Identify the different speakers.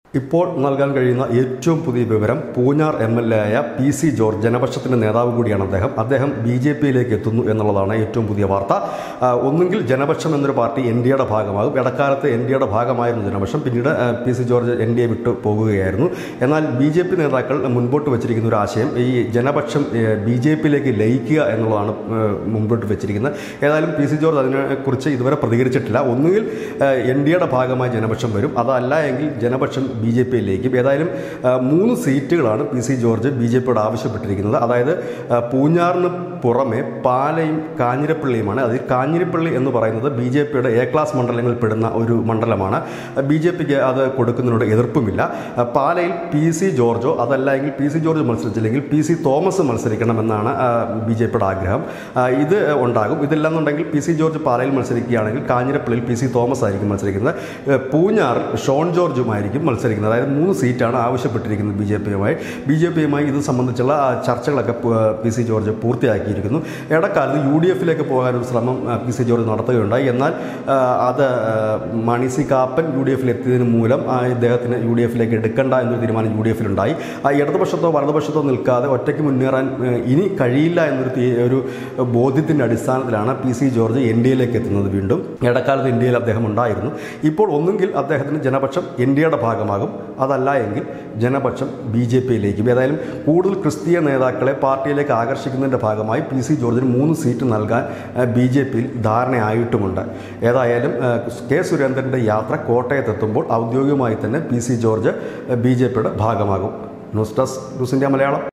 Speaker 1: ഇപ്പോൾ നൽകാൻ കഴിയുന്ന ഏറ്റവും പുതിയ വിവരം പൂഞ്ഞാർ എം എൽ എ ആയ പി സി ജോർജ് ജനപക്ഷത്തിന്റെ നേതാവ് കൂടിയാണ് അദ്ദേഹം അദ്ദേഹം ബി ജെ പിയിലേക്ക് എത്തുന്നു എന്നുള്ളതാണ് ഏറ്റവും പുതിയ വാർത്ത ആ, ഒന്നുകിൽ ജനപക്ഷം എന്നൊരു പാർട്ടി എൻ ഡി എയുടെ ഭാഗമാകും ഇടക്കാലത്ത് എൻ ഡി എയുടെ ഭാഗമായിരുന്നു ജനപക്ഷം പിന്നീട് ആ, P C George N D A വിട്ടു പോകുകയായിരുന്നു എന്നാൽ ബി ജെ പി നേതാക്കൾ മുൻപോട്ട് വെച്ചിരിക്കുന്ന ഒരു ആശയം ഈ ജനപക്ഷം ബി ജെ പിയിലേക്ക് ലയിക്കുക എന്നുള്ളതാണ് ആ, മുൻപോട്ട് വെച്ചിരിക്കുന്നത് ഏതായാലും പി സി ജോർജ് അതിനെക്കുറിച്ച് ഇതുവരെ പ്രതികരിച്ചിട്ടില്ല ഒന്നുകിൽ എൻ ഡി എയുടെ ഭാഗമായി ജനപക്ഷം വരും അതല്ല എങ്കിൽ ജനപക്ഷം ബി ജെ പിയിലേക്കും ഏതായാലും ആ, മൂന്ന് സീറ്റുകളാണ് P C George B J പിയോട് ആവശ്യപ്പെട്ടിരിക്കുന്നത് അതായത് ആ, പൂഞ്ഞാറിന് പുറമെ പാലയും കാഞ്ഞിരപ്പള്ളിയുമാണ് അതിൽ കാഞ്ഞിരപ്പള്ളി എന്ന് പറയുന്നത് ബി ജെ പിയുടെ എ ക്ലാസ് മണ്ഡലങ്ങളിൽ പെടുന്ന ഒരു മണ്ഡലമാണ് ബി ജെ പിക്ക് അത് കൊടുക്കുന്നതിനോട് എതിർപ്പുമില്ല ആ, പാലയിൽ പി സി ജോർജോ അതല്ല എങ്കിൽ പി സി ജോർജ് മത്സരിച്ചില്ലെങ്കിൽ പി സി തോമസ് മത്സരിക്കണമെന്നാണ് ബി ജെ പിയുടെ ആഗ്രഹം ആ, ഇത് ഉണ്ടാകും ഇതല്ലെന്നുണ്ടെങ്കിൽ പി സി ജോർജ് പാലയിൽ മത്സരിക്കുകയാണെങ്കിൽ കാഞ്ഞിരപ്പള്ളിയിൽ പി സി തോമസ് ആയിരിക്കും മത്സരിക്കുന്നത് ഏ, പൂഞ്ഞാറിൽ ഷോൺ ജോർജുമായിരിക്കും മത്സരിക്കുന്നത് അതായത് മൂന്ന് സീറ്റാണ് ആവശ്യപ്പെട്ടിരിക്കുന്നത് ബി ജെ പിയുമായി ബി ജെ പിയുമായി ഇത് സംബന്ധിച്ചുള്ള ആ, ചർച്ചകളൊക്കെ പു- പി സി ജോർജ് പൂർത്തിയാക്കിയിരിക്കുന്നു ഇടക്കാലത്ത് യു ഡി എഫിലേക്ക് പോകാനൊരു ശ്രമം ആ, പി സി ജോർജ് നടത്തുകയുണ്ടായി എന്നാൽ ആ, അത് ആ, Mani C Kappan U D എഫിൽ എത്തിയതിന് മൂലം ആ, ഇദ്ദേഹത്തിന് യു ഡി എഫിലേക്ക് എടുക്കണ്ട എന്നൊരു തീരുമാനം യു ഡി എഫിലുണ്ടായി ആ ഇടതുപക്ഷത്തോ വലതുപക്ഷത്തോ നിൽക്കാതെ ഒറ്റയ്ക്ക് മുന്നേറാൻ ഏ, ഇനി കഴിയില്ല എന്നൊരു തീ- ഒരു ബോധ്യത്തിൻ്റെ അടിസ്ഥാനത്തിലാണ് P C George N D എയിലേക്ക് എത്തുന്നത് വീണ്ടും ഇടക്കാലത്ത് ഇന്ത്യയിൽ അദ്ദേഹം ഉണ്ടായിരുന്നു ഇപ്പോൾ ഒന്നുകിൽ അദ്ദേഹത്തിന് ജനപക്ഷം എൻ ഡി എയുടെ ഭാഗമാകും അതല്ല എങ്കിൽ ജനപക്ഷം ബി ജെ പിയിലേക്കും ഏതായാലും കൂടുതൽ ക്രിസ്തീയ നേതാക്കളെ പാർട്ടിയിലേക്ക് ആകർഷിക്കുന്നതിൻ്റെ ഭാഗമായി പി സി ജോർജിന് മൂന്ന് സീറ്റ് നൽകാൻ ബി ജെ പിയിൽ ധാരണയായിട്ടുമുണ്ട് ഏതായാലും ആ, കെ സുരേന്ദ്രൻ്റെ യാത്ര കോട്ടയത്തെത്തുമ്പോൾ ഔദ്യോഗികമായി തന്നെ P C George B J പിയുടെ ഭാഗമാകും news desk news India Malayalam